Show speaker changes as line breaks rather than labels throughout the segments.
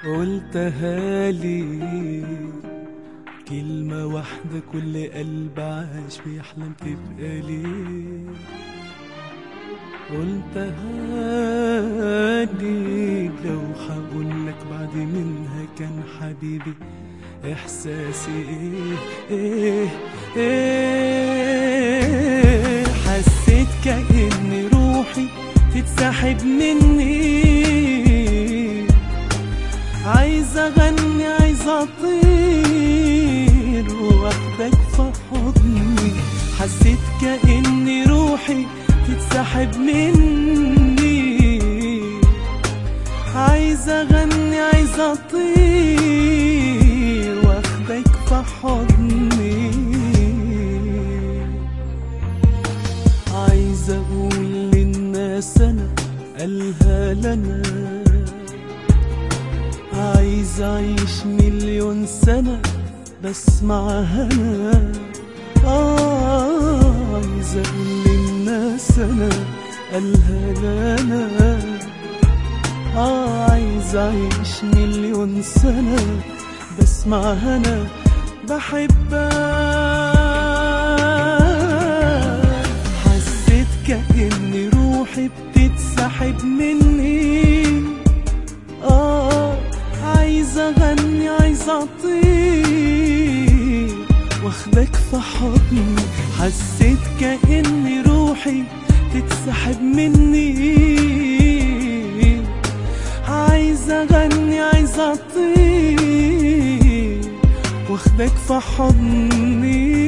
قلتها لي كلمة واحدة كل قلب عاش بيحلم تبقى ليه قلتها لي لو هقولك بعد منها كان حبيبي احساسي ايه ايه ايه حسيت كأن روحي تتسحب مني عايز اغني عايز اطير واخدك في حضني حسيت كأن روحي تتسحب مني عايز اغني عايز اطير واخدك في حضني عايز اقول للناس انا قالها لنا عايز اعيش مليون سنة بسمعها انا آه عايز اقول للناس انا قالها لنا آه عايز أعيش مليون سنة بسمعها أنا بحبها حسيت كأن روحي بتتسحب مني آه عايز أغني عايز أطير واخدك في حضني حسيت كأن روحي تتسحب مني عايز اغني عايز اطير واخدك في حضني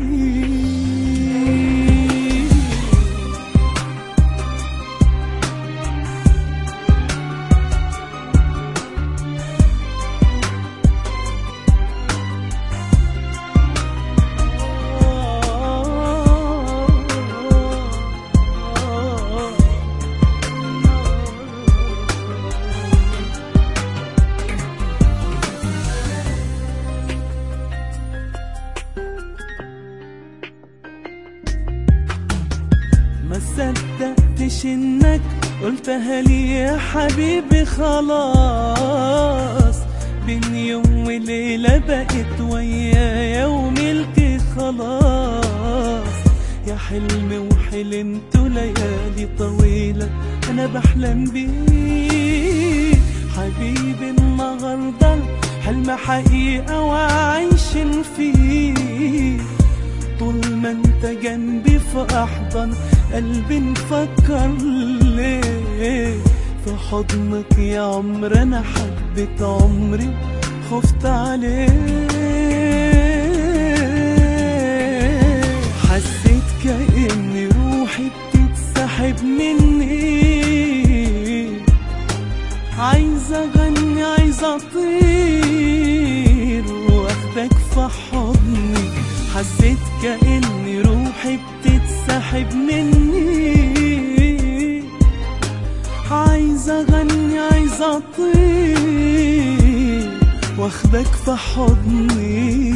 ما صدقتش انك قلتها لي يا حبيبي خلاص بين يوم وليلة بقت ويايا وملكي خلاص يا حلم وحلمت ليالي طويلة أنا بحلم بيه حبيبي النهاردة حلم حقيقة وعايشين فيه طول ما انت جنبي في احضن قلبي نفكر ليه في حضنك يا عمر انا حبيت عمري خفت عليه حسيت كأن روحي بتتسحب مني عايز اغني عايز اطير واخدك في حضني حسيت كأن روحي بتتسحب مني عايز اغني عايز اطير واخدك في حضني